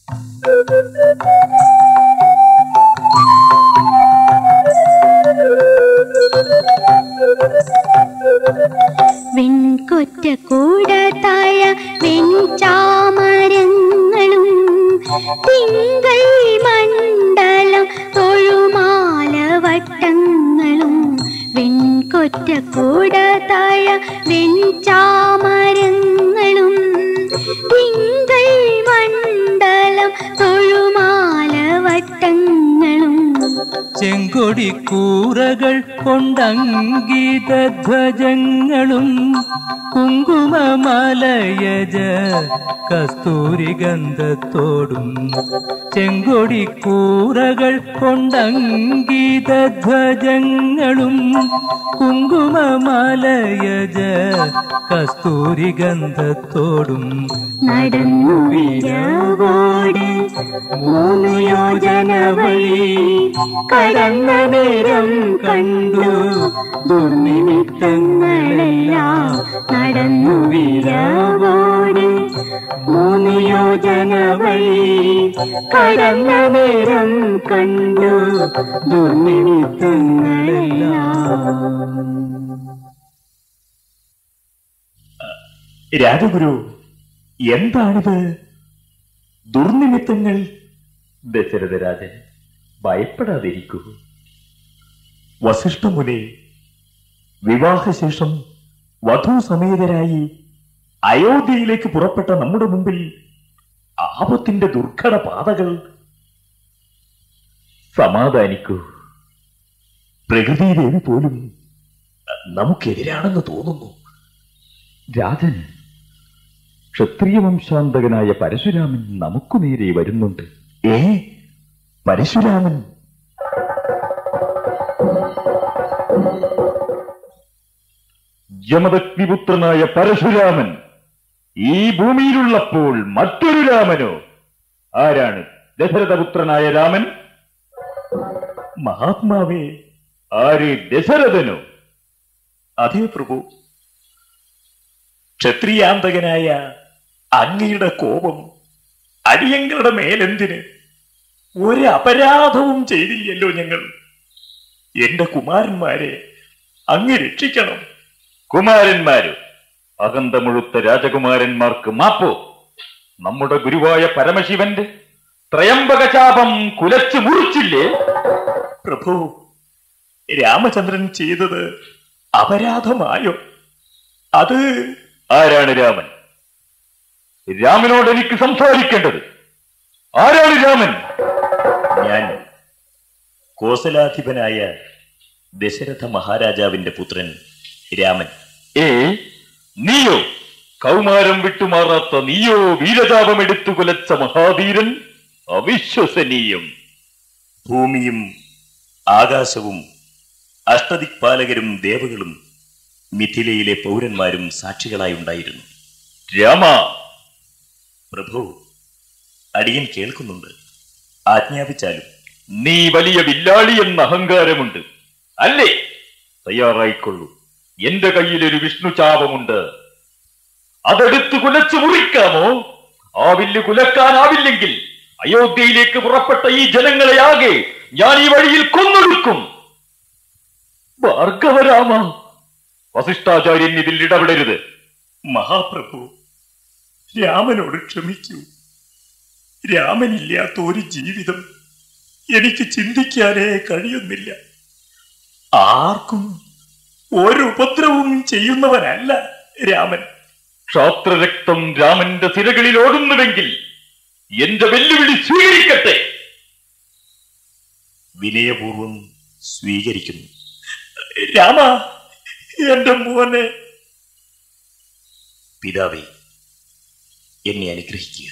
വെൺകൊറ്റ കൂടത്താഴ വെൺചാമരങ്ങളും തിങ്കൾ മണ്ഡലം തൊഴുമാല വട്ടങ്ങളും വെൺകൊറ്റ കൂടത്താഴ വെൺചാമരങ്ങളും തിങ്കൾ മണ്ഡലം തൊഴുമാല വട്ടങ്ങളും ചെങ്കൊടിക്കൂറകൾ കൊണ്ടങ്കീതധ്വജങ്ങളും കുങ്കുമമലയജ കസ്തൂരി ഗന്ധത്തോടും ചെങ്കൊടിക്കൂറകൾ കൊണ്ടങ്കീതധ്വജങ്ങളും കുങ്കുമമലയജ കസ്തൂരി ഗന്ധത്തോടും നടന്നു വിരവോട് മൂന്ന് യോജന വഴി കടന്ന നേരം കണ്ടു ദുർനിമിത്തങ്ങളെല്ലാം നടന്നു വിരവോട് മൂന്ന് യോജന വഴി കടന്ന നേരം കണ്ടു ദുർനിമിത്തങ്ങളെല്ലാം രാജഗുരു എന്താണിത് ദുർനിമിത്തങ്ങൾ ദശരഥരാജൻ ഭയപ്പെടാതിരിക്കൂ വസിഷ്ഠമുനി വിവാഹശേഷം വധൂസമേതരായി അയോധ്യയിലേക്ക് പുറപ്പെട്ട നമ്മുടെ മുമ്പിൽ ആപത്തിന്റെ ദുർഘട പാതകൾ സമാധാനിക്കൂ പ്രകൃതിദേവി പോലും നമുക്കെതിരാണെന്ന് തോന്നുന്നു രാജൻ ക്ഷത്രിയ വംശാന്തകനായ പരശുരാമൻ നമുക്കു നേരെ വരുന്നുണ്ട് ഏ പരശുരാമൻ യമദഗ്നിപുത്രനായ പരശുരാമൻ ഈ ഭൂമിയിലുള്ളപ്പോൾ മറ്റൊരു രാമനോ ആരാണ് ദശരഥപുത്രനായ രാമൻ മഹാത്മാവേ ആര് ദശരഥനോ അതേ പ്രഭു ക്ഷത്രിയാന്തകനായ അങ്ങയുടെ കോപം അടിയങ്ങളുടെ മേലെന്തിന് ഒരു അപരാധവും ചെയ്തില്ലല്ലോ ഞങ്ങൾ എന്റെ കുമാരന്മാരെ അങ്ങ് രക്ഷിക്കണം കുമാരന്മാര് അകന്ത മുഴുത്ത രാജകുമാരന്മാർക്ക് മാപ്പോ നമ്മുടെ ഗുരുവായ പരമശിവന്റെ ത്രയംബകചാപം കുലച്ചു മുറിച്ചില്ലേ പ്രഭു രാമചന്ദ്രൻ ചെയ്തത് അപരാധമായോ അത് ആരാണ് രാമൻ രാമനോട് എനിക്ക് സംസാരിക്കേണ്ടത് ആരാണ് രാമൻ ഞാൻ കോസലാധിപനായ ദശരഥ മഹാരാജാവിന്റെ പുത്രൻ രാമൻ ഏ നീയോ കൗമാരം വിട്ടുമാറാത്ത നീയോ വീരജാപമെടുത്തു കുലച്ച മഹാവീരൻ അവിശ്വസനീയം ഭൂമിയും ആകാശവും അഷ്ടദിക്പാലകരും ദേവകളും മിഥിലയിലെ പൗരന്മാരും സാക്ഷികളായി ഉണ്ടായിരുന്നു രാമ പ്രഭു അടിയൻ കേൾക്കുന്നുണ്ട് ആജ്ഞാപിച്ചാലും നീ വലിയ വില്ലാളി എന്ന അഹങ്കാരമുണ്ട് അല്ലേ തയ്യാറായിക്കൊള്ളൂ എന്റെ കയ്യിൽ ഒരു വിഷ്ണു ചാപമുണ്ട് അതെടുത്ത് കുലച്ചു മുറിക്കാമോ ആ വില്ല് കുലക്കാനാവില്ലെങ്കിൽ അയോധ്യയിലേക്ക് പുറപ്പെട്ട ഈ ജനങ്ങളെയാകെ ഞാൻ ഈ വഴിയിൽ കൊന്നൊടുക്കും ഭാർഗവരാമ വസിഷ്ഠാചാര്യൻ ഇതിൽ ഇടപെടരുത് മഹാപ്രഭു രാമനോട് ക്ഷമിക്കൂ രാമനില്ലാത്ത ഒരു ജീവിതം എനിക്ക് ചിന്തിക്കാനേ കഴിയുന്നില്ല ആർക്കും ഒരു ഉപദ്രവവും ചെയ്യുന്നവനല്ല രാമൻ ക്ഷാത്രരക്തം രാമന്റെ സിരകളിൽ ഓടുന്നുവെങ്കിൽ എന്റെ വെല്ലുവിളി സ്വീകരിക്കട്ടെ വിനയപൂർവം സ്വീകരിക്കുന്നു രാമ എന്റെ മോനെ പിതാവേ എന്നെ അനുഗ്രഹിക്കുക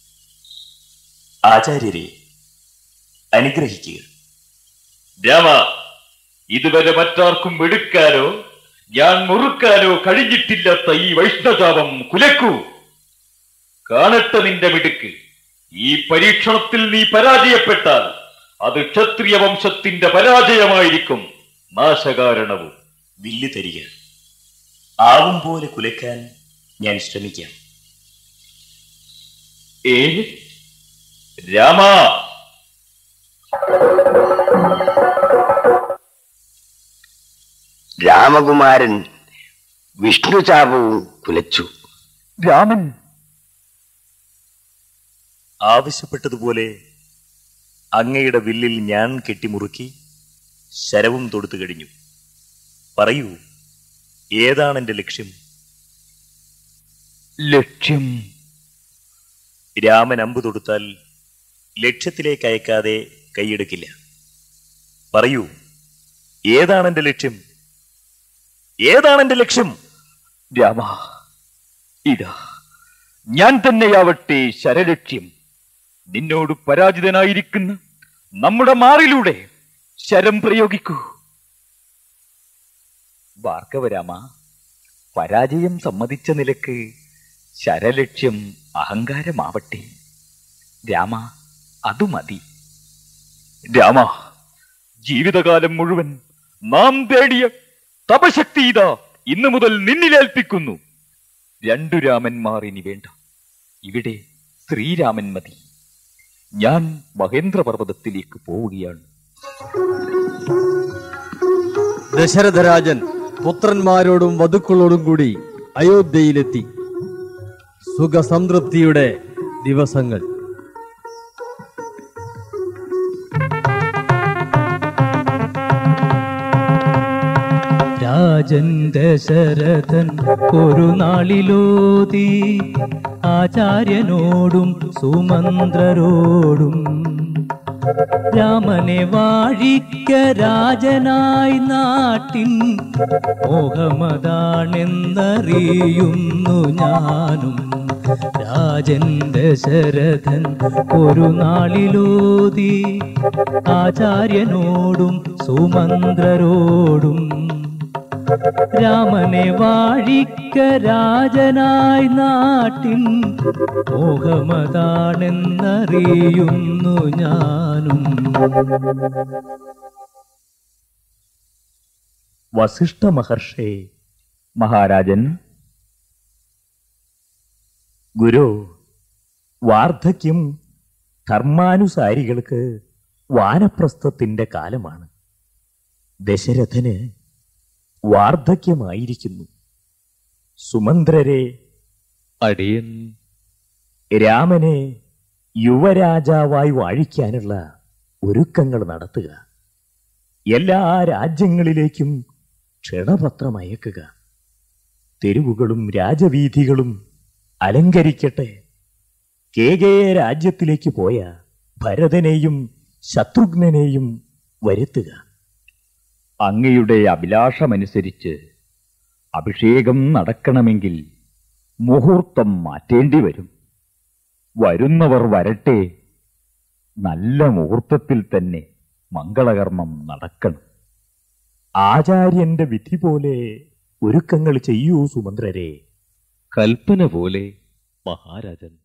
ആചാര്യരെ അനുഗ്രഹിക്കുക രാമ ഇതുവരെ മറ്റാർക്കും എടുക്കാനോ ഞാൻ മുറുക്കാനോ കഴിഞ്ഞിട്ടില്ലാത്ത ഈ വൈഷ്ണജാപം കുലക്കൂ കാണട്ടെ നിന്റെ മിടുക്ക് ഈ പരീക്ഷണത്തിൽ നീ പരാജയപ്പെട്ടാൽ അത് ക്ഷത്രിയ വംശത്തിന്റെ പരാജയമായിരിക്കും നാശകാരണവും വില്ല് തരിക ആവും പോലെ കുലക്കാൻ ഞാൻ ശ്രമിക്കാം ഏ രാമ രാമകുമാരൻ വിഷ്ണുചാപവും കുലച്ചു രാമൻ ആവശ്യപ്പെട്ടതുപോലെ അങ്ങയുടെ വില്ലിൽ ഞാൻ കെട്ടിമുറുക്കി ശരവും തൊടുത്തു കഴിഞ്ഞു പറയൂ ഏതാണ് എന്റെ ലക്ഷ്യം ലക്ഷ്യം രാമൻ അമ്പ് തൊടുത്താൽ ലക്ഷ്യത്തിലേക്ക് അയക്കാതെ കൈയെടുക്കില്ല പറയൂ ഏതാണ് എന്റെ ലക്ഷ്യം ഏതാണ് എന്റെ ലക്ഷ്യം രാമ ഇതാ ഞാൻ തന്നെയാവട്ടെ ശരലക്ഷ്യം നിന്നോട് പരാജിതനായിരിക്കുന്ന നമ്മുടെ മാറിലൂടെ ശരം പ്രയോഗിക്കൂ ഭാർഗവരാമ പരാജയം സമ്മതിച്ച നിലക്ക് ശരലക്ഷ്യം അഹങ്കാരമാവട്ടെ രാമ അതു മതി രാമ ജീവിതകാലം മുഴുവൻ നാം തേടിയ തപശക്തി ഇതാ ഇന്നു മുതൽ നിന്നിലേൽപ്പിക്കുന്നു രണ്ടു രാമന്മാർ ഇനി വേണ്ട ഇവിടെ ശ്രീരാമൻ മതി ഞാൻ മഹേന്ദ്രപർവ്വതത്തിലേക്ക് പോവുകയാണ് ദശരഥരാജൻ പുത്രന്മാരോടും വധുക്കളോടും കൂടി അയോധ്യയിലെത്തി സുഖസംതൃപ്തിയുടെ ദിവസങ്ങൾ രാജൻ ദശരഥൻ ഒരു നാളിലോതി ആചാര്യനോടും സുമന്ത്രരോടും രാമനെ വാഴിക്ക രാജനായി നാട്ടിൻ മോഹമതാണെന്നറിയുന്നു ഞാനും രാജൻ ദശരഥൻ ഒരു നാളിലോതി ആചാര്യനോടും സുമന്ത്രരോടും രാമനെ വാഴിക്ക രാജനായി നാട്ടിൻ മോഹമതാണെന്നറിയുന്നു ഞാനും വസിഷ്ഠ മഹർഷേ മഹാരാജൻ ഗുരു വാർദ്ധക്യം ധർമാനുസാരികൾക്ക് വാനപ്രസ്ഥത്തിന്റെ കാലമാണ് ദശരഥന് വാർദ്ധക്യമായിരിക്കുന്നു സുമന്ത്രരെ അടിയൻ രാമനെ യുവരാജാവായി വാഴിക്കാനുള്ള ഒരുക്കങ്ങൾ നടത്തുക എല്ലാ രാജ്യങ്ങളിലേക്കും ക്ഷണപത്രം അയക്കുക തെരുവുകളും രാജവീഥികളും അലങ്കരിക്കട്ടെ കേകയ രാജ്യത്തിലേക്ക് പോയ ഭരതനെയും ശത്രുഘ്നെയും വരുത്തുക അങ്ങയുടെ അഭിലാഷമനുസരിച്ച് അഭിഷേകം നടക്കണമെങ്കിൽ മുഹൂർത്തം മാറ്റേണ്ടി വരും വരുന്നവർ വരട്ടെ നല്ല മുഹൂർത്തത്തിൽ തന്നെ മംഗളകർമ്മം നടക്കണം ആചാര്യന്റെ വിധി പോലെ ഒരുക്കങ്ങൾ ചെയ്യൂ സുമന്ത്രരെ കൽപ്പന പോലെ മഹാരാജൻ